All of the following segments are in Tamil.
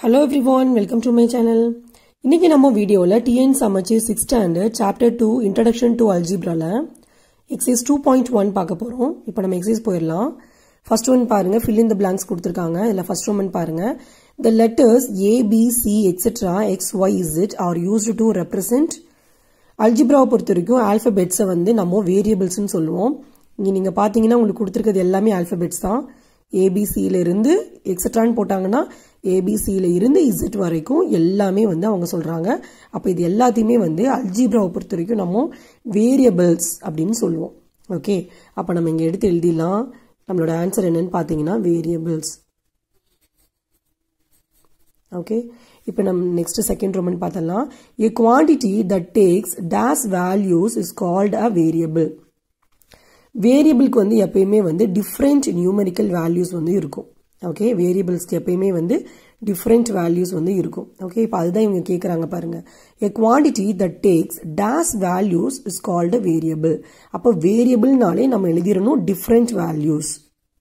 hello everyone welcome to my channel இன்னைக்கு நம்ம வீடியோவில் டிஎன் சமைச்சு six standard chapter two introduction to அல்ஜிப்ரால எக்ஸைஸ் டூ பாயிண்ட் ஒன் பார்க்க போகிறோம் இப்போ நம்ம எக்ஸைஸ் போயிடலாம் ஃபர்ஸ்ட் ஒன் பாருங்க ஃபில் இன் த பிளாங்க்ஸ் கொடுத்துருக்காங்க இதில் ஃபர்ஸ்ட் ஒன் பாருங்க the letters A B C etcetera X Y is are used to represent அல்ஜிப்ராவை பொறுத்த வரைக்கும் ஆல்பபெட்ஸை வந்து நம்ம வேரியபிள்ஸ்னு சொல்லுவோம் இங்கே நீங்கள் பார்த்தீங்கன்னா உங்களுக்கு கொடுத்துருக்கிறது எல்லாமே ஆல்பபெட்ஸ் தான் ஏபிசியில இருந்து எக்ஸட்ரான்னு போட்டாங்கன்னா ஏபிசியில இருந்து இசட் வரைக்கும் எல்லாமே வந்து அவங்க சொல்றாங்க அப்போ இது எல்லாத்தையுமே வந்து அல்ஜிப்ராவை பொறுத்த வரைக்கும் நம்ம வேரியபிள்ஸ் அப்படின்னு சொல்லுவோம் ஓகே அப்போ நம்ம இங்கே எடுத்து எழுதிடலாம் நம்மளோட ஆன்சர் என்னன்னு பார்த்தீங்கன்னா வேரியபிள்ஸ் ஓகே இப்போ நம்ம நெக்ஸ்ட் செகண்ட் ரோமன் பார்த்தலாம் a quantity that takes days values is called a variable வேரியபிளுக்கு வந்து எப்பயுமே வந்து டிஃப்ரெண்ட் நியூமரிக்கல் வேல்யூஸ் வந்து இருக்கும் ஓகே வேரியபிள்ஸ்க்கு எப்பயுமே வந்து டிஃப்ரெண்ட் வேல்யூஸ் வந்து இருக்கும் ஓகே இப்போ அதுதான் இவங்க கேட்குறாங்க பாருங்க a quantity that takes days values is called variable அப்போ வேரியபிள்னாலே நம்ம எழுதிடணும் டிஃப்ரெண்ட் வேல்யூஸ்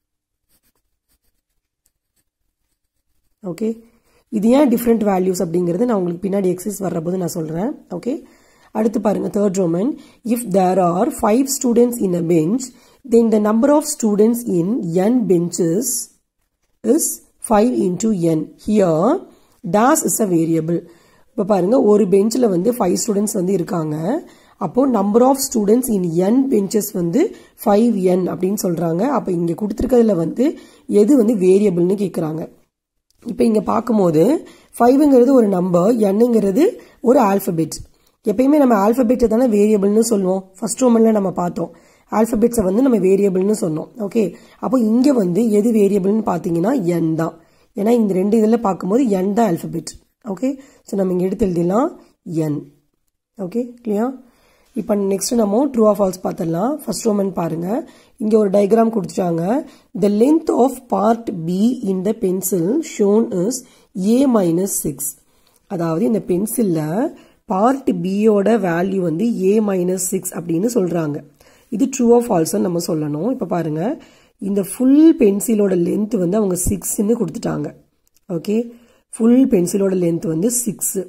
ஓகே இது ஏன் டிஃப்ரெண்ட் வேல்யூஸ் அப்படிங்கிறது நான் உங்களுக்கு பின்னாடி எக்ஸஸ் வர்றபோது நான் சொல்கிறேன் ஓகே அடுத்து பாருங்க third Roman if there are five students in a bench then the number of students in N benches is five into N here thus is a variable இப்போ பாருங்க ஒரு பெஞ்சில் வந்து ஃபைவ் ஸ்டூடெண்ட்ஸ் வந்து இருக்காங்க அப்போ number of students in N benches வந்து ஃபைவ் என் அப்படின்னு சொல்றாங்க அப்போ இங்கே கொடுத்துருக்கிறதுல வந்து எது வந்து வேரியபிள்னு கேட்குறாங்க இப்போ இங்கே பார்க்கும்போது ஃபைவ்ங்கிறது ஒரு நம்பர் என்னங்கிறது ஒரு ஆல்பபெட் எப்பயுமே நம்ம ஆல்பபெட்டை தானே வேரியபிள்னு சொல்லுவோம் ஃபர்ஸ்ட் ரோமன்ல நம்ம பார்த்தோம் ஆல்பபெட்ஸை வந்து நம்ம வேரியபிள்னு சொன்னோம் ஓகே அப்போ இங்கே வந்து எது வேரியபிள்னு பார்த்தீங்கன்னா என் தான் ஏன்னா இந்த ரெண்டு இதில் பார்க்கும்போது என் தான் ஆல்பபெட் ஓகே ஸோ நம்ம இங்கே எடுத்து எழுதிடலாம் என் ஓகே கிளியா இப்போ நெக்ஸ்ட் நம்ம ட்ரூ ஆஃப் ஃபால்ஸ் பார்த்துடலாம் ஃபர்ஸ்ட் ரோமன் பாருங்க இங்கே ஒரு டயக்ராம் கொடுத்துட்டாங்க the length of part B in the pencil shown is A minus six அதாவது இந்த பென்சிலில் பார்ட் பியோட வேல்யூ வந்து ஏ மைனஸ் சிக்ஸ் அப்படின்னு சொல்கிறாங்க இது ட்ரூ ஆஃப் ஃபால்ஸ்ன்னு நம்ம சொல்லணும் இப்போ பாருங்க இந்த ஃபுல் பென்சிலோட லென்த் வந்து அவங்க சிக்ஸ்ன்னு கொடுத்துட்டாங்க ஓகே ஃபுல் பென்சிலோட லென்த் வந்து சிக்ஸு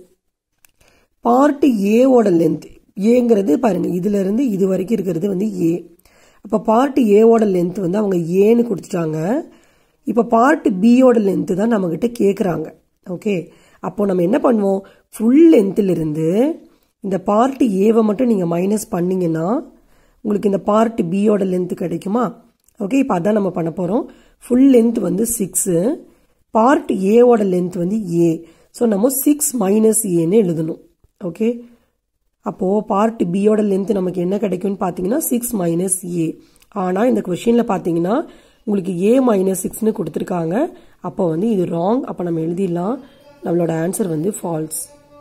பார்ட் ஏவோட லென்த் ஏங்கிறது பாருங்க இதுல இருந்து இது வரைக்கும் இருக்கிறது வந்து ஏ அப்போ பார்ட் ஏவோட லென்த் வந்து அவங்க ஏன்னு கொடுத்துட்டாங்க இப்போ பார்ட் பியோட லென்த் தான் நம்மக்கிட்ட கேட்குறாங்க ஓகே அப்போ நம்ம என்ன பண்ணுவோம் ஃபுல் லென்த்திலிருந்து இந்த பார்ட் ஏவை மட்டும் நீங்கள் மைனஸ் பண்ணீங்கன்னா உங்களுக்கு இந்த பார்ட் பியோட லென்த் கிடைக்குமா ஓகே இப்போ அதான் நம்ம பண்ண போகிறோம் ஃபுல் லென்த் வந்து சிக்ஸு பார்ட் ஏவோட லென்த் வந்து ஏ ஸோ நம்ம சிக்ஸ் மைனஸ் ஏன்னு எழுதணும் ஓகே அப்போது பார்ட் பியோட லென்த் நமக்கு என்ன கிடைக்கும்னு பார்த்தீங்கன்னா சிக்ஸ் மைனஸ் ஏ ஆனால் இந்த கொஷினில் பார்த்தீங்கன்னா உங்களுக்கு ஏ மைனஸ் சிக்ஸ்னு கொடுத்துருக்காங்க அப்போ வந்து இது ராங் அப்போ நம்ம எழுதிடலாம் நம்மளோட ஆன்சர் வந்து false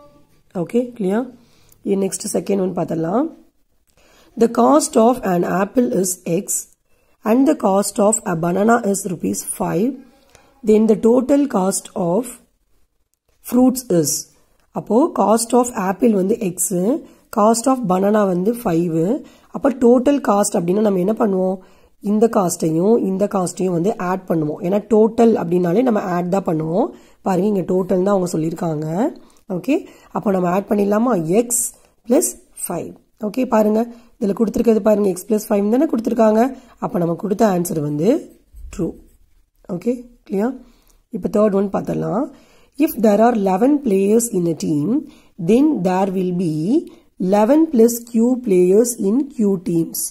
okay clear next second one பார்த்தலாம் the cost of an apple is X and the cost of a banana is rupees five then the total cost of fruits is அப்போது காஸ்ட் ஆஃப் ஆப்பிள் வந்து எக்ஸு காஸ்ட் ஆஃப் பனானா வந்து ஃபைவு அப்போ டோட்டல் காஸ்ட் அப்படின்னா நம்ம என்ன பண்ணுவோம் இந்த காஸ்ட்டையும் இந்த காஸ்ட்டையும் வந்து ஆட் பண்ணுவோம் ஏன்னா டோட்டல் அப்படின்னாலே நம்ம ஆட் தான் பண்ணுவோம் பாருங்க இங்கே டோட்டல் தான் அவங்க சொல்லியிருக்காங்க ஓகே அப்போ நம்ம ஆட் பண்ணிடலாமா எக்ஸ் ப்ளஸ் ஃபைவ் ஓகே பாருங்க இதில் கொடுத்துருக்கிறது பாருங்க எக்ஸ் ப்ளஸ் ஃபைவ் தானே கொடுத்துருக்காங்க அப்போ நம்ம கொடுத்த ஆன்சர் வந்து ட்ரூ ஓகே கிளியர் இப்போ தேர்ட் ஒன் பார்த்தலாம் if there are eleven players in a team then there will be eleven plus Q players in Q teams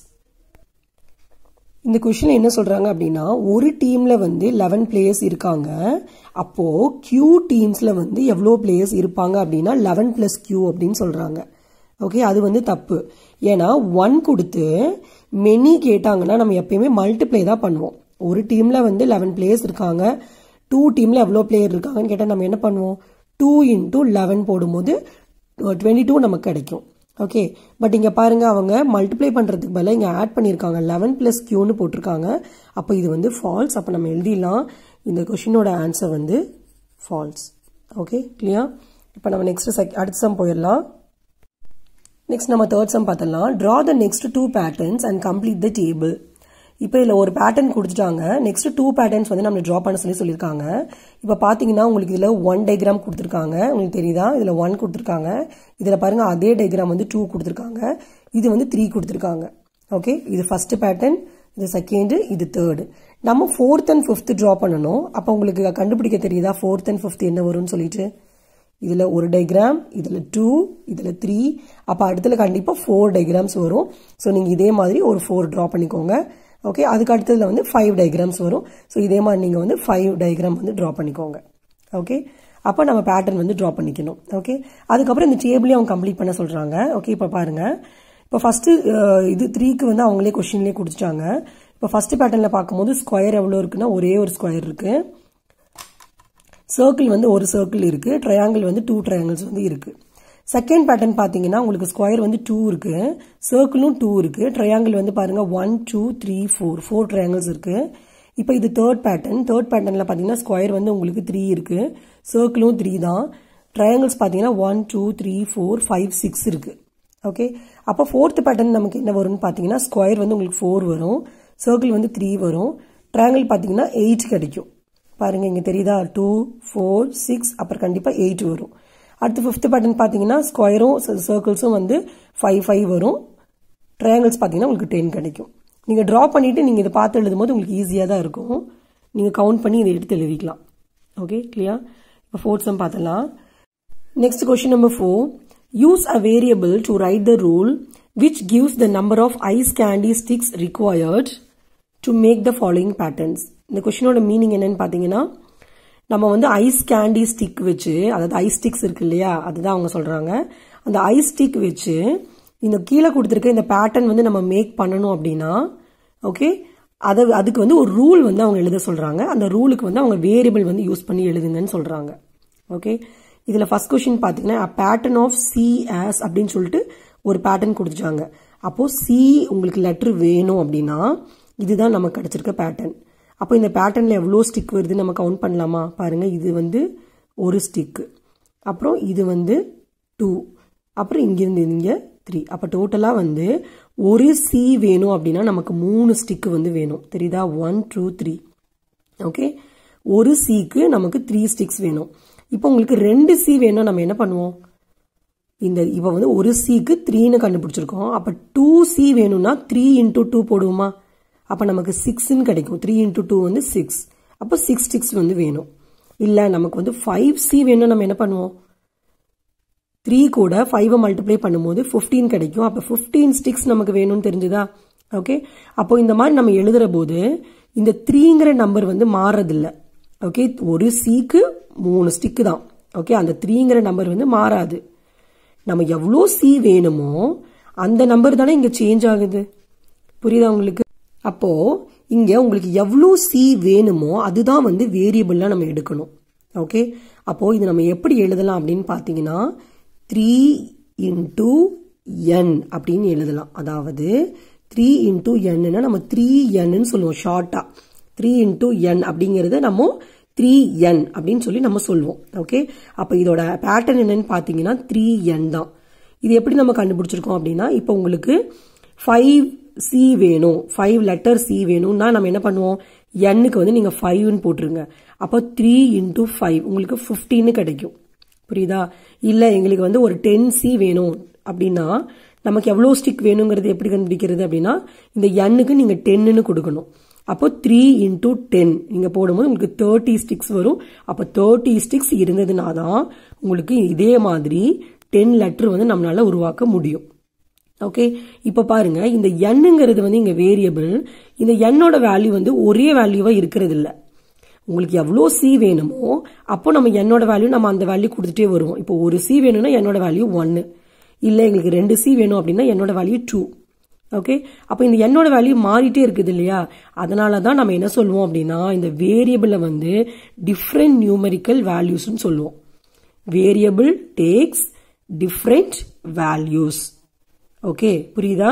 இந்த கொஷின் என்ன சொல்றாங்க அப்படின்னா ஒரு டீம்ல வந்து லெவன் பிளேயர்ஸ் இருக்காங்க அப்போ கியூ டீம்ஸ்ல வந்து எவ்வளோ பிளேயர்ஸ் இருப்பாங்க அப்படின்னா லெவன் பிளஸ் கியூ அப்படின்னு சொல்றாங்க ஓகே அது வந்து தப்பு ஏன்னா ஒன் கொடுத்து மெனி கேட்டாங்கன்னா நம்ம எப்பயுமே மல்டிப்ளை தான் பண்ணுவோம் ஒரு டீம்ல வந்து லெவன் பிளேயர்ஸ் இருக்காங்க டூ டீம்ல எவ்வளோ பிளேயர் இருக்காங்கன்னு கேட்டால் நம்ம என்ன பண்ணுவோம் டூ இன்டூ லெவன் போடும்போது டுவெண்ட்டி டூ நமக்கு கிடைக்கும் ஓகே பட் இங்கே பாருங்க அவங்க மல்டிப்ளை பண்ணுறதுக்கு பதிலாக இங்கே ஆட் பண்ணியிருக்காங்க லெவன் ப்ளஸ் கியூன்னு போட்டிருக்காங்க அப்போ இது வந்து ஃபால்ஸ் அப்போ நம்ம எழுதிடலாம் இந்த கொஷினோட ஆன்சர் வந்து ஃபால்ஸ் ஓகே கிளியர் இப்போ நம்ம நெக்ஸ்ட் செக் அடுத்த சம் போயிடலாம் நெக்ஸ்ட் நம்ம தேர்ட் சம் பார்த்தலாம் draw the next two patterns and complete the table இப்போ இதில் ஒரு பேட்டர்ன் கொடுத்துட்டாங்க நெக்ஸ்ட் டூ பேட்டர்ன்ஸ் வந்து நம்ம ட்ரா பண்ண சொல்லி சொல்லியிருக்காங்க இப்போ பார்த்தீங்கன்னா உங்களுக்கு இதில் ஒன் டைக்ராம் கொடுத்துருக்காங்க உங்களுக்கு தெரியுதா இதில் ஒன் கொடுத்துருக்காங்க இதில் பாருங்க அதே டைக்ராம் வந்து டூ கொடுத்துருக்காங்க இது வந்து த்ரீ கொடுத்துருக்காங்க ஓகே இது ஃபர்ஸ்ட் பேட்டர்ன் இது செகண்ட் இது தேர்டு நம்ம ஃபோர்த் அண்ட் ஃபிஃப்த் ட்ரா பண்ணணும் அப்போ உங்களுக்கு கண்டுபிடிக்க தெரியுதா ஃபோர்த் அண்ட் ஃபிஃப்த் என்ன வரும்னு சொல்லிட்டு இதில் ஒரு டைக்ராம் இதில் டூ இதில் த்ரீ அப்போ அடுத்துல கண்டிப்பாக ஃபோர் டைக்ராம்ஸ் வரும் ஸோ நீங்கள் இதே மாதிரி ஒரு ஃபோர் ட்ரா பண்ணிக்கோங்க ஓகே அதுக்கு அடுத்ததுல வந்து ஃபைவ் டைக்ராம்ஸ் வரும் ஸோ இதே மாதிரி நீங்கள் வந்து ஃபைவ் டைக்ராம் வந்து ட்ரா பண்ணிக்கோங்க ஓகே அப்போ நம்ம பேட்டர்ன் வந்து ட்ரா பண்ணிக்கணும் ஓகே அதுக்கப்புறம் இந்த டேபிளையும் அவங்க கம்ப்ளீட் பண்ண சொல்கிறாங்க ஓகே இப்போ பாருங்க இப்போ ஃபஸ்ட்டு இது த்ரீக்கு வந்து அவங்களே கொஷின்லேயே கொடுத்துட்டாங்க இப்போ ஃபர்ஸ்ட் பேட்டர்னில் பார்க்கும்போது ஸ்கொயர் எவ்வளோ இருக்குன்னா ஒரே ஒரு ஸ்கொயர் இருக்குது சர்க்கிள் வந்து ஒரு சர்க்கிள் இருக்கு ட்ரையாங்கிள் வந்து டூ ட்ரையாங்கிள்ஸ் வந்து இருக்கு செகண்ட் பேட்டர்ன் பார்த்தீங்கன்னா உங்களுக்கு ஸ்கொயர் வந்து டூ இருக்கு சர்க்கிளும் டூ இருக்கு ட்ரையாங்கிள் வந்து பாருங்க one two three four four triangles இருக்கு இப்போ இது தேர்ட் பேட்டர்ன் தேர்ட் பேட்டர்னில் பார்த்தீங்கன்னா ஸ்கொயர் வந்து உங்களுக்கு த்ரீ இருக்கு சர்க்கிளும் த்ரீ தான் ட்ரையாங்கிள்ஸ் பார்த்தீங்கன்னா one two three four five six இருக்கு ஓகே அப்போ ஃபோர்த் பேட்டர்ன் நமக்கு என்ன வரும்னு பார்த்தீங்கன்னா ஸ்கொயர் வந்து உங்களுக்கு ஃபோர் வரும் சர்க்கிள் வந்து த்ரீ வரும் ட்ரையாங்கிள் பார்த்தீங்கன்னா எயிட் கிடைக்கும் பாருங்க இங்க தெரியுதா டூ ஃபோர் சிக்ஸ் அப்புறம் கண்டிப்பா எயிட் வரும் அடுத்து ஃபிஃப்த் பேட்டர்ன் பார்த்தீங்கன்னா ஸ்கொயரும் சர்க்கிள்ஸும் வந்து ஃபைவ் ஃபைவ் வரும் ட்ரையாங்கிள்ஸ் பார்த்தீங்கன்னா உங்களுக்கு டென் கிடைக்கும் நீங்கள் ட்ரா பண்ணிட்டு நீங்கள் இதை பார்த்து எழுதும் போது உங்களுக்கு ஈஸியாக தான் இருக்கும் நீங்கள் கவுண்ட் பண்ணி இதை எடுத்து எழுதிக்கலாம் ஓகே கிளியர் இப்போ ஃபோர்த் சம் பார்த்தலாம் next question number four use a variable to write the rule which gives the number of ice candy sticks required to make the following patterns இந்த கொஷினோட மீனிங் என்னன்னு பார்த்தீங்கன்னா நம்ம வந்து ஐஸ் கேண்டி ஸ்டிக் வச்சு அதாவது ஐஸ் ஸ்டிக்ஸ் இருக்கு இல்லையா அதுதான் அவங்க சொல்றாங்க அந்த ஐஸ் ஸ்டிக் வச்சு இந்த கீழே கொடுத்துருக்க இந்த பேட்டர்ன் வந்து நம்ம மேக் பண்ணணும் அப்படின்னா ஓகே அதை அதுக்கு வந்து ஒரு ரூல் வந்து அவங்க எழுத சொல்றாங்க அந்த ரூலுக்கு வந்து அவங்க வேரியபிள் வந்து யூஸ் பண்ணி எழுதுங்கன்னு சொல்றாங்க ஓகே இதுல ஃபர்ஸ்ட் கொஸ்டின் பாத்தீங்கன்னா பேட்டர்ன் ஆஃப் சி ஆஸ் அப்படின்னு சொல்லிட்டு ஒரு பேட்டர்ன் கொடுத்துட்டாங்க அப்போ சி உங்களுக்கு லெட்டர் வேணும் அப்படின்னா இதுதான் நமக்கு கிடைச்சிருக்க பேட்டர்ன் அப்போ இந்த பேட்டர்னில் எவ்வளோ ஸ்டிக் வருது நம்ம கவுண்ட் பண்ணலாமா பாருங்க இது வந்து ஒரு ஸ்டிக்கு அப்புறம் இது வந்து டூ அப்புறம் இங்கிருந்து இங்கே த்ரீ அப்போ டோட்டலாக வந்து ஒரு சி வேணும் அப்படின்னா நமக்கு மூணு ஸ்டிக்கு வந்து வேணும் தெரியுதா ஒன் டூ த்ரீ ஓகே ஒரு சிக்கு நமக்கு த்ரீ ஸ்டிக்ஸ் வேணும் இப்போ உங்களுக்கு ரெண்டு சி வேணும் நம்ம என்ன பண்ணுவோம் இந்த இப்போ வந்து ஒரு சிக்கு த்ரீன்னு கண்டுபிடிச்சிருக்கோம் அப்போ டூ சி வேணும்னா த்ரீ இன்டூ டூ போடுவோமா அப்போ நமக்கு சிக்ஸ்ன்னு கிடைக்கும் த்ரீ இன்டூ டூ வந்து சிக்ஸ் அப்போ சிக்ஸ் ஸ்டிக்ஸ் வந்து வேணும் இல்லை நமக்கு வந்து ஃபைவ் சி வேணும் நம்ம என்ன பண்ணுவோம் த்ரீ கூட ஃபைவை மல்டிப்ளை பண்ணும்போது ஃபிஃப்டீன் கிடைக்கும் அப்போ ஃபிஃப்டீன் ஸ்டிக்ஸ் நமக்கு வேணும்னு தெரிஞ்சுதா ஓகே அப்போ இந்த மாதிரி நம்ம எழுதுற போது இந்த த்ரீங்கிற நம்பர் வந்து மாறதில்ல ஓகே ஒரு சிக்கு மூணு ஸ்டிக்கு தான் ஓகே அந்த த்ரீங்கிற நம்பர் வந்து மாறாது நம்ம எவ்வளோ சி வேணுமோ அந்த நம்பர் தானே இங்க சேஞ்ச் ஆகுது புரியுதா உங்களுக்கு அப்போ இங்க உங்களுக்கு எவ்வளோ சி வேணுமோ அதுதான் வந்து வேரியபிள்லாம் நம்ம எடுக்கணும் ஓகே அப்போ இது நம்ம எப்படி எழுதலாம் அப்படின்னு பார்த்தீங்கன்னா த்ரீ இன்டூ என் அப்படின்னு எழுதலாம் அதாவது த்ரீ இன்டூ என்னா நம்ம த்ரீ என்னு சொல்லுவோம் ஷார்ட்டா த்ரீ இன்டூ என் அப்படிங்கறத நம்ம த்ரீ என் அப்படின்னு சொல்லி நம்ம சொல்லுவோம் ஓகே அப்போ இதோட பேட்டர்ன் என்னன்னு பார்த்தீங்கன்னா த்ரீ என் தான் இது எப்படி நம்ம கண்டுபிடிச்சிருக்கோம் அப்படின்னா இப்போ உங்களுக்கு ஃபைவ் சி வேணும் ஃபைவ் லெட்டர் சி வேணும்னா நம்ம என்ன பண்ணுவோம் எண்ணுக்கு வந்து நீங்கள் ஃபைவ்னு போட்டுருங்க அப்போ த்ரீ இன்டூ ஃபைவ் உங்களுக்கு ஃபிஃப்டின்னு கிடைக்கும் புரியுதா இல்லை எங்களுக்கு வந்து ஒரு டென் சி வேணும் அப்படின்னா நமக்கு எவ்வளோ ஸ்டிக் வேணுங்கிறது எப்படி கண்டுபிடிக்கிறது அப்படின்னா இந்த எண்ணுக்கு நீங்கள் டென்னு கொடுக்கணும் அப்போ த்ரீ இன்டூ டென் நீங்கள் போடும்போது உங்களுக்கு தேர்ட்டி ஸ்டிக்ஸ் வரும் அப்போ தேர்ட்டி ஸ்டிக்ஸ் இருந்ததுனா தான் உங்களுக்கு இதே மாதிரி டென் லெட்டர் வந்து நம்மளால உருவாக்க முடியும் ஓகே இப்போ பாருங்க இந்த எண்ணுங்கிறது வந்து இங்க வேரியபிள் இந்த எண்ணோட வேல்யூ வந்து ஒரே வேல்யூவா இருக்கிறது இல்ல உங்களுக்கு எவ்வளோ சி வேணுமோ அப்போ நம்ம என்னோட வேல்யூ நம்ம அந்த வேல்யூ கொடுத்துட்டே வருவோம் இப்போ ஒரு சி வேணும்னா என்னோட வேல்யூ ஒன்னு இல்லை எங்களுக்கு ரெண்டு சி வேணும் அப்படின்னா என்னோட வேல்யூ டூ ஓகே அப்போ இந்த என்னோட வேல்யூ மாறிட்டே இருக்குது இல்லையா அதனால தான் நம்ம என்ன சொல்லுவோம் அப்படின்னா இந்த வேரியபிளை வந்து டிஃப்ரெண்ட் நியூமெரிக்கல் வேல்யூஸ்னு சொல்லுவோம் variable takes different values okay புரியுதா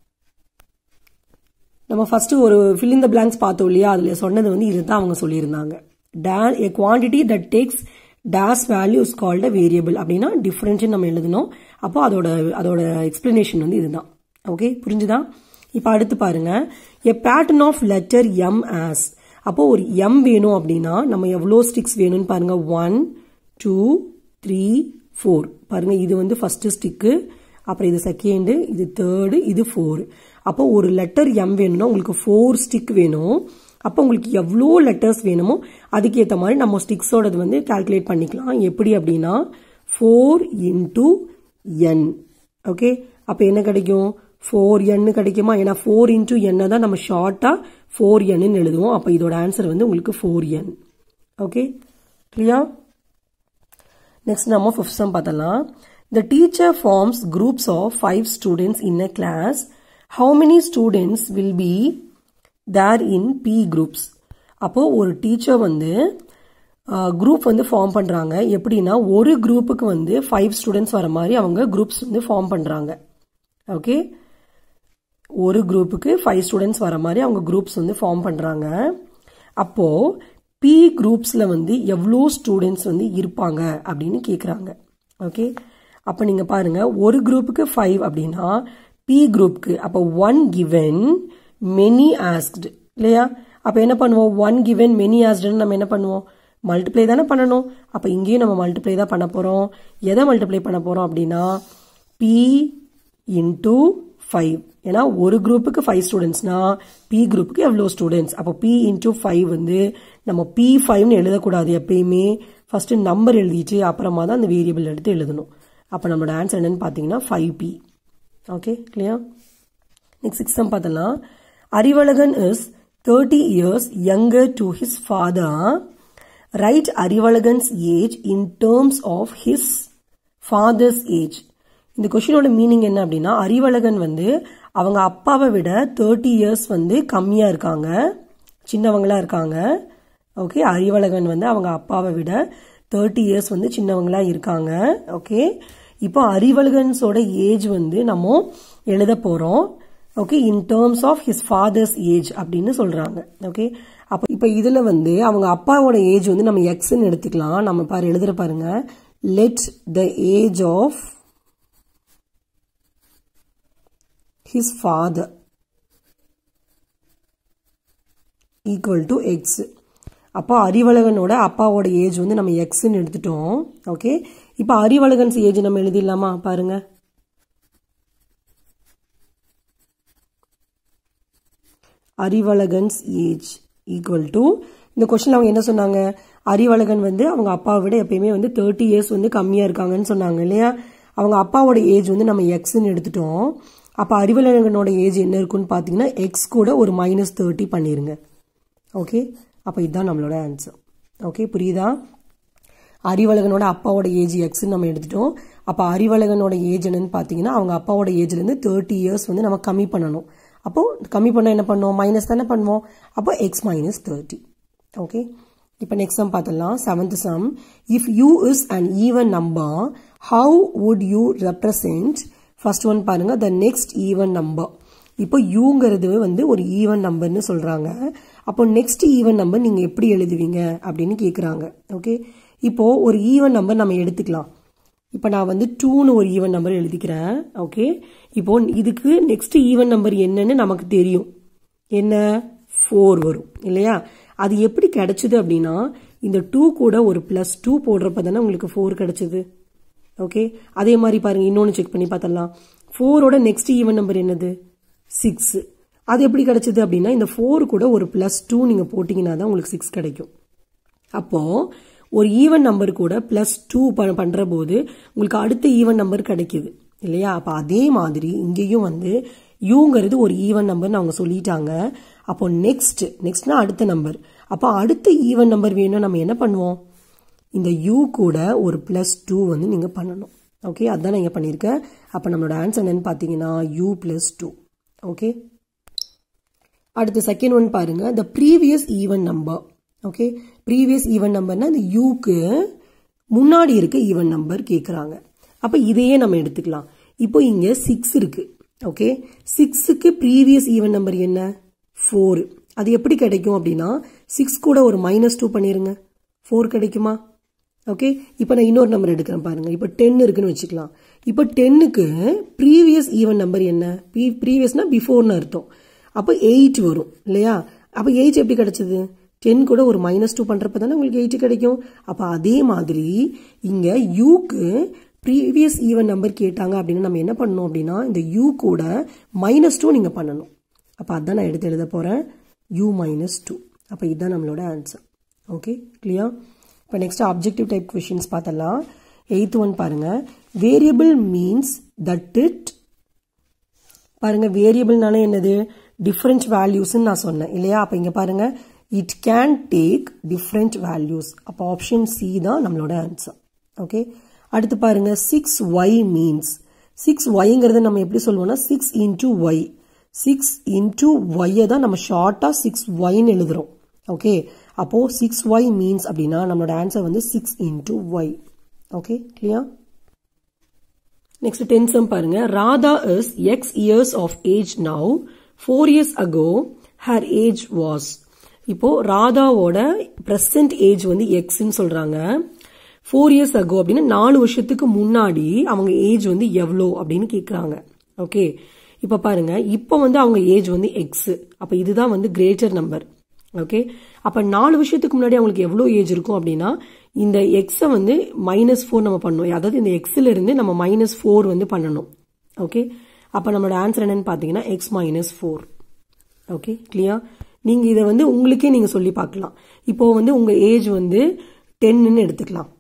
நம்ம ஃபர்ஸ்ட் ஒரு fill in the blanks பார்த்தோம் இல்லையா அதுல சொன்னது வந்து இதுதான் அவங்க சொல்லியிருந்தாங்க dan a quantity that takes dash value is called a variable அப்படின்னா டிஃபரன்ஷியல் நம்ம எழுதணும் அப்போ அதோட அதோட எக்ஸ்பிளனேஷன் வந்து இதுதான் ஓகே புரிஞ்சுதா இப்போ அடுத்து பாருங்க a pattern of letter M as அப்போ ஒரு எம் வேணும் அப்படின்னா நம்ம எவ்வளோ ஸ்டிக்ஸ் வேணும்னு பாருங்க ஒன் டூ த்ரீ ஃபோர் பாருங்க இது வந்து ஃபர்ஸ்ட் ஸ்டிக்கு அப்புறம் இது செகண்டு இது தேர்டு இது ஃபோர் அப்போ ஒரு லெட்டர் எம் வேணும்னா உங்களுக்கு ஃபோர் ஸ்டிக் வேணும் அப்போ உங்களுக்கு எவ்வளோ லெட்டர்ஸ் வேணுமோ அதுக்கேற்ற மாதிரி நம்ம ஸ்டிக்ஸோடது வந்து கால்குலேட் பண்ணிக்கலாம் எப்படி அப்படின்னா ஃபோர் இன்டூ என் ஓகே அப்போ என்ன கிடைக்கும் ஃபோர் என்னு கிடைக்குமா ஏன்னா ஃபோர் இன்டூ எண்ணை தான் நம்ம ஷார்ட்டாக ஃபோர் என்னு எழுதுவோம் அப்போ இதோட ஆன்சர் வந்து உங்களுக்கு four N okay clear next நம்ம ஃபிஃப்த் சம் பார்த்தலாம் the teacher forms groups of five students in a class how many students will be there in p groups அப்போ ஒரு டீச்சர் வந்து குரூப் வந்து ஃபார்ம் பண்ணுறாங்க எப்படின்னா ஒரு குரூப்புக்கு வந்து ஃபைவ் ஸ்டூடெண்ட்ஸ் வர மாதிரி அவங்க குரூப்ஸ் வந்து ஃபார்ம் பண்ணுறாங்க ஓகே ஒரு குரூப்புக்கு ஃபைவ் ஸ்டூடெண்ட்ஸ் வர மாதிரி அவங்க குரூப்ஸ் வந்து ஃபார்ம் பண்ணுறாங்க அப்போது பி குரூப்ஸில் வந்து எவ்வளோ ஸ்டூடெண்ட்ஸ் வந்து இருப்பாங்க அப்படின்னு கேட்குறாங்க ஓகே அப்போ நீங்கள் பாருங்கள் ஒரு குரூப்புக்கு ஃபைவ் அப்படின்னா பி குரூப்புக்கு அப்போ ஒன் கிவன் மெனி ஆஸ்க்டு இல்லையா அப்போ என்ன பண்ணுவோம் ஒன் கிவன் மெனி ஆஸ்டுன்னு நம்ம என்ன பண்ணுவோம் மல்டிப்ளை தானே பண்ணணும் அப்போ இங்கேயும் நம்ம மல்டிப்ளை தான் பண்ண போகிறோம் எதை மல்டிப்ளை பண்ண போகிறோம் அப்படின்னா பி இன்டூ ஃபைவ் ஏன்னா ஒரு குரூப்புக்கு ஃபைவ் ஸ்டூடெண்ட்ஸ்னா பி குரூப்புக்கு எவ்வளோ ஸ்டூடெண்ட்ஸ் அப்போ பி இன்டூ ஃபைவ் வந்து நம்ம பி ஃபைவ்னு எழுதக்கூடாது எப்பயுமே ஃபர்ஸ்ட் நம்பர் எழுதிட்டு அப்புறமா தான் அந்த வேரியபிள் எடுத்து எழுதணும் அப்போ நம்மளோட ஆன்சர் என்னன்னு பார்த்தீங்கன்னா five p okay clear next six sum பார்த்தலாம் Arivazhagan is thirty years younger to his father right Arivazhagan's age in terms of his father's age இந்த கொஷினோட மீனிங் என்ன அப்படின்னா அறிவழகன் வந்து அவங்க அப்பாவை விட தேர்ட்டி இயர்ஸ் வந்து கம்மியாக இருக்காங்க சின்னவங்களா இருக்காங்க ஓகே அறிவழகன் வந்து அவங்க அப்பாவை விட தேர்ட்டி இயர்ஸ் வந்து சின்னவங்களா இருக்காங்க ஓகே இப்போ அறிவழகன்ஸோட ஏஜ் வந்து நம்ம எழுத போகிறோம் okay in terms of his father's age அப்படின்னு சொல்கிறாங்க ஓகே அப்போ இப்போ இதில் வந்து அவங்க அப்பாவோட ஏஜ் வந்து நம்ம எக்ஸ்ன்னு எடுத்துக்கலாம் நம்ம பாரு எழுதுற பாருங்க let the age of his father equal to x அப்போ அறிவழகனோட அப்பாவோட ஏஜ் வந்து நம்ம எக்ஸ்ன்னு எடுத்துட்டோம் ஓகே இப்போ அறிவழகன்ஸ் ஏஜ் நம்ம எழுதிடலாமா பாருங்க அறிவழகன்ஸ் ஏஜ் ஈக்குவல் டு இந்த கொஸ்டின் அவங்க என்ன சொன்னாங்க அறிவழகன் வந்து அவங்க அப்பாவை விட எப்பயுமே வந்து தேர்ட்டி இயர்ஸ் வந்து கம்மியாக இருக்காங்கன்னு சொன்னாங்க இல்லையா அவங்க அப்பாவோட ஏஜ் வந்து நம்ம எக்ஸ்ன்னு எடுத்துட்டோம் அப்போ அறிவழகனோட ஏஜ் என்ன இருக்குன்னு பார்த்தீங்கன்னா எக்ஸ் கூட ஒரு மைனஸ் தேர்ட்டி பண்ணிடுங்க ஓகே அப்போ இதுதான் நம்மளோட ஆன்சர் ஓகே புரியுதா அறிவழகனோட அப்பாவோட ஏஜ் எக்ஸ்ன்னு நம்ம எடுத்துட்டோம் அப்போ அறிவழகனோட ஏஜ் என்னன்னு பார்த்தீங்கன்னா அவங்க அப்பாவோட ஏஜ்லேருந்து தேர்ட்டி இயர்ஸ் வந்து நம்ம கம்மி பண்ணணும் அப்போ கம்மி பண்ணால் என்ன பண்ணுவோம் மைனஸ் தானே பண்ணுவோம் அப்போ எக்ஸ் மைனஸ் தேர்ட்டி ஓகே இப்போ நெக்ஸ்ட் சம் பார்த்தலாம் seventh sum if u is an even number how would you represent first one பாருங்க த நெக்ஸ்ட் ஈவன் நம்பர் இப்போ யூங்கிறது வந்து ஒரு ஈவன் நம்பர்னு சொல்றாங்க அப்போ நெக்ஸ்ட் ஈவன் நம்பர் நீங்க எப்படி எழுதுவீங்க அப்படின்னு கேட்குறாங்க ஓகே இப்போ ஒரு ஈவன் நம்பர் நம்ம எடுத்துக்கலாம் இப்போ நான் வந்து டூன்னு ஒரு ஈவன் நம்பர் எழுதிக்கிறேன் ஓகே இப்போ இதுக்கு நெக்ஸ்ட் ஈவன் நம்பர் என்னன்னு நமக்கு தெரியும் என்ன ஃபோர் வரும் இல்லையா அது எப்படி கிடைச்சது அப்படின்னா இந்த டூ கூட ஒரு பிளஸ் டூ போடுறப்ப தானே உங்களுக்கு ஃபோர் கிடைச்சது ஓகே அதே மாதிரி பாருங்க இன்னொன்று செக் பண்ணி பார்த்தலாம் ஃபோரோட நெக்ஸ்ட் ஈவன் நம்பர் என்னது சிக்ஸ் அது எப்படி கிடைச்சது அப்படின்னா இந்த ஃபோர் கூட ஒரு பிளஸ் டூ நீங்கள் போட்டிங்கன்னா தான் உங்களுக்கு சிக்ஸ் கிடைக்கும் அப்போ ஒரு ஈவன் நம்பர் கூட பிளஸ் டூ பண்ற போது உங்களுக்கு அடுத்த ஈவன் நம்பர் கிடைக்குது இல்லையா அப்போ அதே மாதிரி இங்கேயும் வந்து யூங்கிறது ஒரு ஈவன் நம்பர்னு அவங்க சொல்லிட்டாங்க அப்போ நெக்ஸ்ட் நெக்ஸ்ட்னா அடுத்த நம்பர் அப்போ அடுத்த ஈவன் நம்பர் வேணும் நம்ம என்ன பண்ணுவோம் இந்த யூ கூட ஒரு பிளஸ் டூ வந்து நீங்கள் பண்ணணும் ஓகே அதுதான் நான் இங்கே பண்ணியிருக்கேன் அப்போ நம்மளோட ஆன்சர் என்னன்னு பார்த்தீங்கன்னா யூ பிளஸ் டூ ஓகே அடுத்து செகண்ட் ஒன் பாருங்க the previous even number okay previous even நம்பர்னா இந்த யூக்கு முன்னாடி இருக்க ஈவன் நம்பர் கேட்குறாங்க அப்போ இதையே நம்ம எடுத்துக்கலாம் இப்போ இங்கே சிக்ஸ் இருக்கு ஓகே சிக்ஸுக்கு ப்ரீவியஸ் ஈவன் நம்பர் என்ன ஃபோர் அது எப்படி கிடைக்கும் அப்படின்னா சிக்ஸ் கூட ஒரு மைனஸ் டூ பண்ணிருங்க ஃபோர் கிடைக்குமா ஓகே இப்போ நான் இன்னொரு நம்பர் எடுக்கிறேன் பாருங்க இப்போ டென் இருக்குன்னு வச்சுக்கலாம் இப்போ டென்னுக்கு ப்ரீவியஸ் ஈவன் நம்பர் என்ன ப்ரீவியஸ்னா பிஃபோர்னு அர்த்தம் அப்போ எயிட் வரும் இல்லையா அப்போ எயிட் எப்படி கிடைச்சது டென் கூட ஒரு மைனஸ் டூ பண்ணுறப்ப தானே உங்களுக்கு எயிட் கிடைக்கும் அப்போ அதே மாதிரி இங்கே யூக்கு ப்ரீவியஸ் ஈவன் நம்பர் கேட்டாங்க அப்படின்னா நம்ம என்ன பண்ணணும் அப்படின்னா இந்த யூ கூட மைனஸ் டூ நீங்கள் பண்ணணும் அப்போ அதான் நான் எடுத்து எழுத போகிறேன் யூ மைனஸ் டூ அப்போ இதுதான் நம்மளோட ஆன்சர் ஓகே கிளியர் இப்போ நெக்ஸ்ட் அப்ஜெக்டிவ் டைப் கொஷின்ஸ் பார்த்தலாம் எயித் ஒன் பாருங்க வேரியபிள் மீன்ஸ் தட் இட் பாருங்க வேரியபிள்னால என்னது டிஃப்ரெண்ட் வேல்யூஸ்ன்னு நான் சொன்னேன் இல்லையா அப்போ இங்கே பாருங்க it can take different values அப்போ ஆப்ஷன் சி தான் நம்மளோட ஆன்சர் ஓகே அடுத்து பாருங்க சிக்ஸ் ஒய் மீன்ஸ் சிக்ஸ் ஒய்ங்கிறத நம்ம எப்படி சொல்லுவோம்னா six into y six into ஒய்யை தான் நம்ம ஷார்ட்டாக சிக்ஸ் ஒய்ன்னு எழுதுறோம் ஓகே அப்போ சிக்ஸ் ஒய் மீன்ஸ் அப்படின்னா நம்மளோட ஆன்சர் வந்து six into y okay clear next tenth sum பாருங்க Radha is x years of age now four years ago her age was இப்போ ராதாவோட பிரசன்ட் ஏஜ் வந்து எக்ஸ்ன்னு சொல்றாங்க ஃபோர் இயர்ஸ் அகோ அப்படின்னா நாலு வருஷத்துக்கு முன்னாடி அவங்க ஏஜ் வந்து எவ்வளோ அப்படின்னு கேட்குறாங்க ஓகே இப்போ பாருங்க இப்போ வந்து அவங்க ஏஜ் வந்து எக்ஸ் அப்போ இதுதான் வந்து கிரேட்டர் நம்பர் ஓகே அப்போ நாலு வருஷத்துக்கு முன்னாடி அவங்களுக்கு எவ்வளோ ஏஜ் இருக்கும் அப்படின்னா இந்த எக்ஸை வந்து மைனஸ் ஃபோர் நம்ம பண்ணணும் அதாவது இந்த எக்ஸில் இருந்து நம்ம மைனஸ் ஃபோர் வந்து பண்ணணும் ஓகே அப்போ நம்மளோட ஆன்சர் என்னன்னு பார்த்தீங்கன்னா x minus four okay clear நீங்கள் இதை வந்து உங்களுக்கே நீங்கள் சொல்லி பார்க்கலாம் இப்போ வந்து உங்கள் ஏஜ் வந்து டென்னு எடுத்துக்கலாம்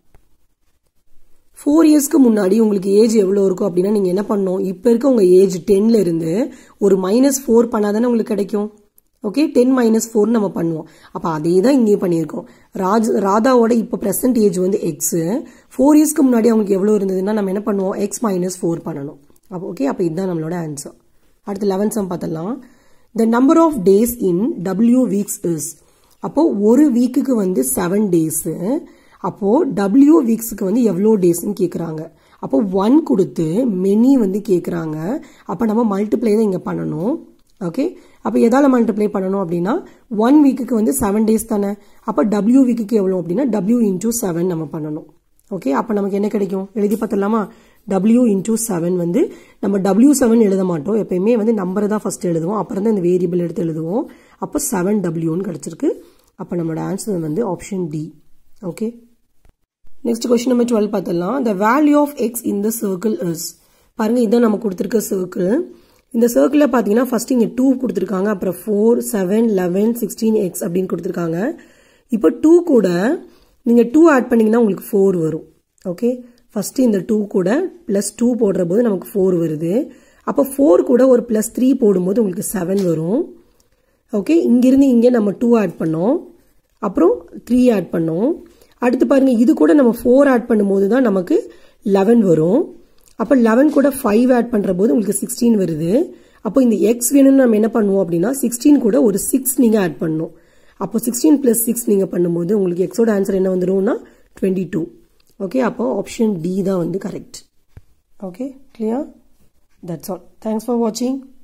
ஃபோர் இயர்ஸ்க்கு முன்னாடி உங்களுக்கு ஏஜ் எவ்வளோ இருக்கும் அப்படின்னா நீங்கள் என்ன பண்ணணும் இப்போ இருக்க உங்கள் ஏஜ் டென்ல இருந்து ஒரு மைனஸ் ஃபோர் பண்ணாதானே உங்களுக்கு கிடைக்கும் ஓகே டென் மைனஸ் ஃபோர் நம்ம பண்ணுவோம் அப்போ அதே தான் இங்கேயும் பண்ணியிருக்கோம் ராஜ் ராதாவோட இப்போ ப்ரெசன்ட் ஏஜ் வந்து எக்ஸ் ஃபோர் இயர்ஸ்க்கு முன்னாடி அவங்களுக்கு எவ்வளோ இருந்ததுன்னா நம்ம என்ன பண்ணுவோம் எக்ஸ் மைனஸ் ஃபோர் பண்ணணும் அப்போ ஓகே அப்போ இதுதான் நம்மளோட ஆன்சர் அடுத்து லெவன்த் சம் பார்த்தலாம் the number of days in டபிள்யூ வீக்ஸ் இஸ் அப்போ ஒரு வீக்குக்கு வந்து செவன் டேஸு அப்போ டபிள்யூ வீக்ஸுக்கு வந்து எவ்வளோ டேஸ்ன்னு கேட்குறாங்க அப்போ ஒன் கொடுத்து மெனி வந்து கேட்குறாங்க அப்போ நம்ம மல்டிப்ளை தான் இங்கே பண்ணணும் ஓகே அப்போ எதால் மல்டிப்ளை பண்ணணும் அப்படின்னா ஒன் வீக்குக்கு வந்து செவன் டேஸ் தானே அப்போ டபிள்யூ வீக்குக்கு எவ்வளோ அப்படின்னா டபிள்யூ இன்டூ செவன் நம்ம பண்ணணும் ஓகே அப்போ நமக்கு என்ன கிடைக்கும் எழுதி பார்த்துடலாமா டபிள்யூ இன்டூ செவன் வந்து நம்ம டபிள்யூ செவன் எழுத மாட்டோம் எப்பயுமே வந்து நம்பரை தான் ஃபர்ஸ்ட் எழுதுவோம் அப்புறம் தான் இந்த வேரியபிள் எடுத்து எழுதுவோம் அப்போ செவன் டபிள்யூன்னு கிடச்சிருக்கு அப்போ நம்மளோட ஆன்சர் வந்து option D okay next question number twelve பார்த்தலாம் the value of x in the circle is பாருங்க இதுதான் நம்ம கொடுத்துருக்க சர்க்கிள் இந்த சர்க்கிளில் பார்த்தீங்கன்னா ஃபர்ஸ்ட் இங்கே டூ கொடுத்துருக்காங்க அப்புறம் four seven eleven sixteen x அப்படின்னு கொடுத்துருக்காங்க இப்போ டூ கூட நீங்கள் டூ ஆட் பண்ணிங்கன்னா உங்களுக்கு ஃபோர் வரும் ஓகே ஃபஸ்ட்டு இந்த டூ கூட ப்ளஸ் டூ போடுற போது நமக்கு ஃபோர் வருது அப்போ ஃபோர் கூட ஒரு ப்ளஸ் த்ரீ போடும்போது உங்களுக்கு செவன் வரும் ஓகே இங்கிருந்து இங்கே நம்ம டூ ஆட் பண்ணோம் அப்புறம் த்ரீ ஆட் பண்ணோம் அடுத்து பாருங்க இது கூட நம்ம ஃபோர் ஆட் பண்ணும்போது தான் நமக்கு லெவன் வரும் அப்போ லெவன் கூட ஃபைவ் ஆட் பண்ணுற போது உங்களுக்கு சிக்ஸ்டீன் வருது அப்போ இந்த எக்ஸ் வேணும்னு நம்ம என்ன பண்ணுவோம் அப்படின்னா சிக்ஸ்டீன் கூட ஒரு சிக்ஸ் நீங்கள் ஆட் பண்ணணும் அப்போ சிக்ஸ்டீன் ப்ளஸ் சிக்ஸ் நீங்கள் பண்ணும்போது உங்களுக்கு எக்ஸோட ஆன்சர் என்ன வந்துடும்னா டுவெண்ட்டி டூ ஓகே அப்போ ஆப்ஷன் டி தான் வந்து correct okay clear that's all thanks for வாட்சிங்